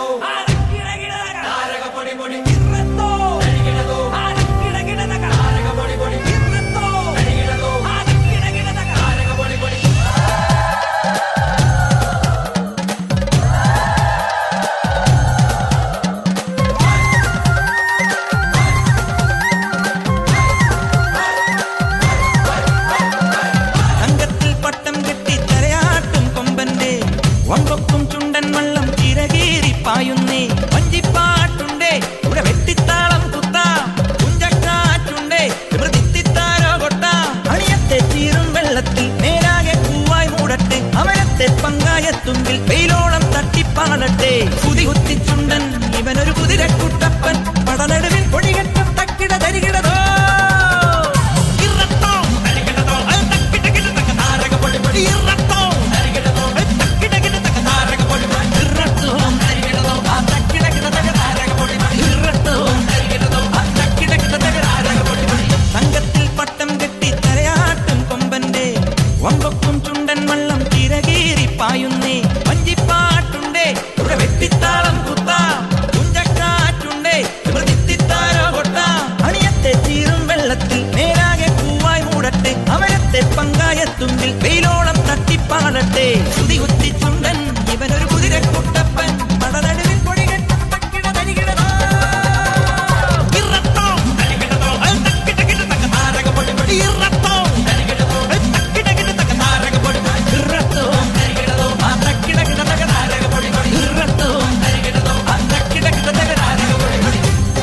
തങ്കത്തിൽ പട്ടം കെട്ടി തലയാട്ടും കൊമ്പന്റെ വമ്പക്കും ചുണ്ടൻ വള്ളം ചിരകീറി പായുന്നേ വഞ്ചിപ്പാട്ടുണ്ടേ ഇവിടെ വെട്ടിത്താളം കുത്താം കുഞ്ചക്കാറ്റുണ്ടേ മൃതിത്തിത്താരോ കൊട്ടാം അണിയത്തെ ചീറും വെള്ളത്തിൽ നേരാകെ പൂവായി മൂടട്ടെ അമരത്തെ പങ്കായത്തുമ്പിൽ വെയിലോളം തട്ടിപ്പാടട്ടെ കുതി കുത്തിച്ചുണ്ടൻ ഇവനൊരു കുതിരക്കുട്ടപ്പൻ പടനടുവിൽ പൊടികെട്ടും തക്കിട തരികിടതോ ഇറത്തോ തരികിടതോ അത് തക്കിടകിട തക്ക താരകപ്പൊടി പൊടി ഇറത്തോ തരികിടതോ അത് തക്കിടകിട തക്ക താരകപ്പൊടി പൊടി ഇറത്തോ തരികിടതോ ആ തക്കിടകിട തക്ക താരകപ്പൊടി പൊടി ഇറത്തോ തരികിടതോ ആ തക്കിടകിട തക്ക താരകപ്പൊടി പൊടി തങ്കത്തിൽ പട്ടം കെട്ടി തലയാട്ടും കൊമ്പന്റെ വമ്പക്കും ചുണ്ടൻ വള്ളം തിരകീറി പായുന്നേ വഞ്ചിപ്പാട്ടുണ്ടേ ഇവിടെ വെട്ടിത്താളം കുത്താം കുഞ്ചക്കാറ്റുണ്ടേ മൃതിത്തിത്താരോ കൊട്ടാം അണിയത്തെ ചീറും വെള്ളത്തിൽ നേരാകെ പൂവായി മൂടട്ടെ അമരത്തെ പങ്കായത്തുമ്പിൽ വെയിലോളം തട്ടിപ്പാടട്ടെ ശ്രുതി കുത്തി ചുണ്ടൻ ഇവനൊരു കുതിരക്കുട്ടപ്പൻ പടനടുവിൽ പൊടികെട്ടും തക്കിട തരികിടതോ ഇറത്തോ തരികിടതോ അത് തക്കിടകിട തക്ക താരകപ്പൊടി പൊടി ഇറത്തോ തരികിടതോ അത് തക്കിടകിട തക്ക താരകപ്പൊടി പൊടി ഇറത്തോ തരികിടതോ ആ തക്കിടകിട തക്ക താരകപ്പൊടി പൊടി ഇറത്തോ തരികിടതോ ആ തക്കിടകിട തക്ക താരകപ്പൊടി പൊടി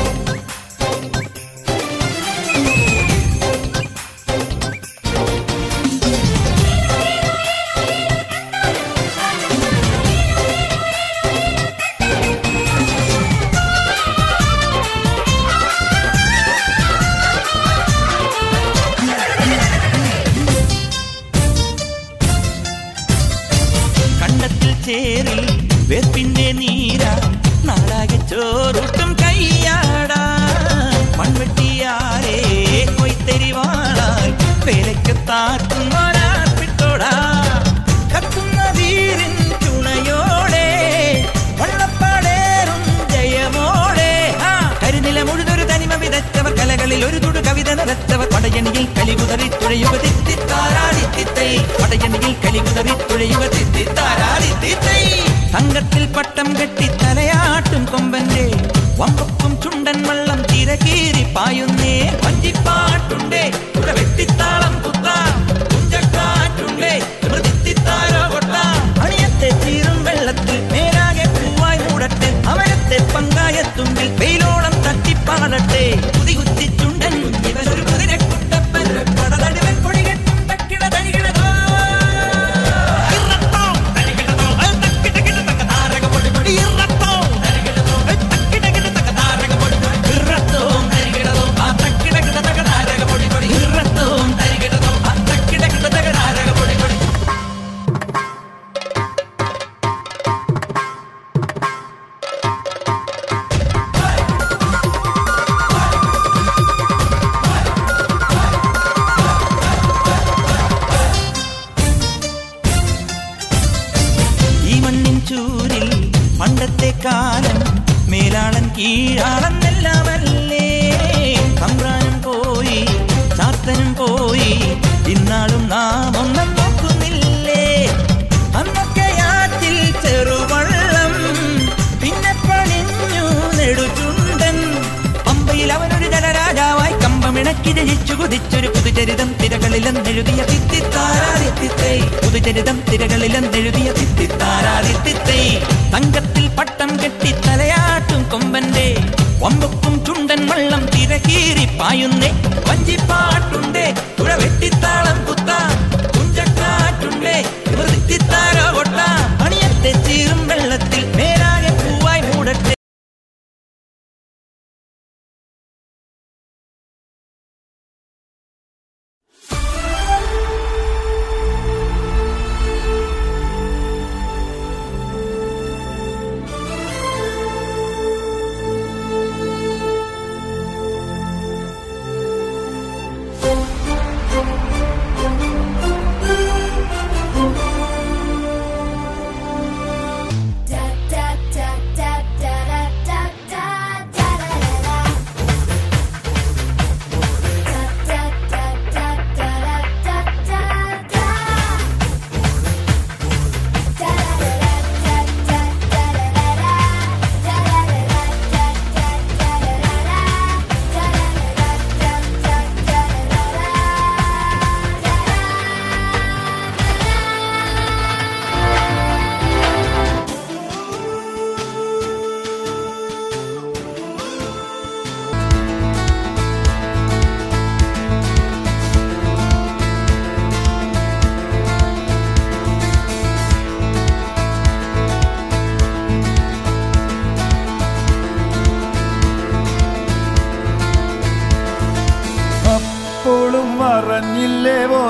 കണ്ടത്തിൽ ചേറി വേപ്പിന്റെ നീര നാടാകെ ചോറുട്ടും കയ്യാടാ മൺവെട്ടിയാരേ കൊയ്ത്തെരിവാളായി വേലയ്ക്ക് താക്കുന്നൊരാപ്പിട്ടോടാ കത്തുന്ന വീരിൻ ചുണയോടെ വള്ളപ്പാടേറും ജയമോടെ ആ കരിനില മുഴുതൊരു തനിമ വിതച്ചവർ കലകളിൽ ഒരു തുടു കവിത നിറച്ചവർ പടയണിയിൽ കലികുതറി തുഴയുക തിത്തിത്താരാടിത്തിത്തൈ പടയണിയിൽ കലികുതറി തുഴയുക തിത്തിത്താരാടിത്തിത്തൈ തങ്കത്തിൽ പട്ടം കെട്ടി തലയാട്ടും കൊമ്പന്റെ വമ്പക്കും ചുണ്ടൻ വള്ളം തിരകീറി പായുന്നേ വഞ്ചിപ്പാട്ടുണ്ടേ ഇവിടെ വെട്ടിത്താളം കുത്താം കുഞ്ചക്കാറ്റുണ്ടേ മൃതിത്തിത്താരോ കൊട്ടാം അണിയത്തെ ചീറും വെള്ളത്തിൽ നേരാകെ പൂവായി മൂടട്ടെ അവരത്തെ പങ്കായത്തുമ്പിൽ വെയിലോളം തട്ടിപ്പാടട്ടെ കുതി കുത്തി ചുണ്ടൻ ഇവനൊരു കുതിരക്കുട്ടപ്പൻ പടനടുവൻ പൊടികെട്ടും തക്കിട തരികിടതോ ഇറത്തോ തരികിടതോ അത് തക്കിടകിട തക്ക താരകപ്പൊടി പൊടി ഇറത്തോ തരികിടതോ അത് തക്കിടകിട തക്ക താരകപ്പൊടി പൊടി ഇറത്തോ തരികിടതോ ആ തക്കിടകിട തക്ക താരകപ്പൊടി പൊടി ഇറത്തോ തരികിടതോ ആ തക്കിടകിട തക്ക താരകപ്പൊടി പൊടി ഈ മണ്ണിൻ ചൂരിൽ പണ്ടത്തെ കാലം മേലാളൻ കീഴാളെന്നെല്ലാമല്ലേ തമ്പ്രാനും പോയി ചാത്തനും പോയി ഇന്നാളും നാം ഒന്നും നോക്കുന്നില്ലേ അന്നൊക്കെ ആറ്റിൽ ചെറുവള്ളം പിന്നെ പണിഞ്ഞു നെടുചുണ്ടൻ പമ്പയിൽ അവനൊരു ജലരാജാവായി കമ്പമിണക്കി ജയിച്ചു കുതിച്ചൊരു പുതുചരിതം തിരകളിലെന്നെഴുതിയ തിത്തിത്താരാദിത്തിത്തൈ പുതുചരിതം തിരകളിലെന്നെഴുതിയ തിത്തിത്താരാദിത്തിത്തൈ തങ്കത്തിൽ പട്ടം കെട്ടി തലയാട്ടും കൊമ്പന്റെ വമ്പക്കും ചുണ്ടൻ വള്ളം തിരകീറി പായുന്നേ വഞ്ചിപ്പാട്ടുണ്ടേ തുഴ വെട്ടിത്താളം കുത്താം കുഞ്ചക്കാറ്റുണ്ടേ വൃത്തിത്താരോ കൊട്ടാം അണിയത്തെ ചീറും വെള്ളത്തിൽ നേരാകെ പൂവായി മൂടട്ടെ Thank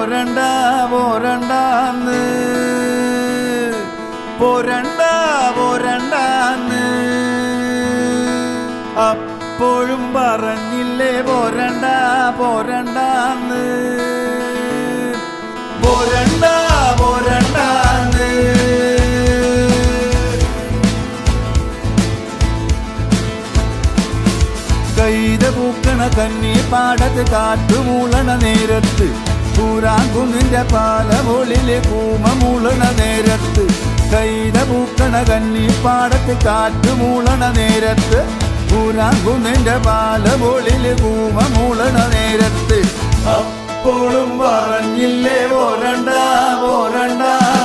പോരണ്ട പോരണ്ടാന്ന് പോരണ്ട പോരണ്ടാന്ന് അപ്പോഴും പറഞ്ഞില്ലേ പോരണ്ട പോരണ്ടാന്ന് പോരണ്ട പോരണ്ടാന്ന് കൈത പൂക്കണ കന്നി പാടത്ത് കാറ്റുമൂളണ നേരത്ത് കൂരാങ്കുന്നിന്റെ പാലമൊളില് കൂമ മൂളണ നേരത്ത് കൈത പൂക്കണ കന്നി പാടത്ത് കാറ്റുമൂളണ നേരത്ത് കൂരാങ്കുന്നിന്റെ പാലമൊളില് കൂമ മൂളണ നേരത്ത് അപ്പോഴും പറഞ്ഞില്ലേ പോരണ്ട പോരണ്ട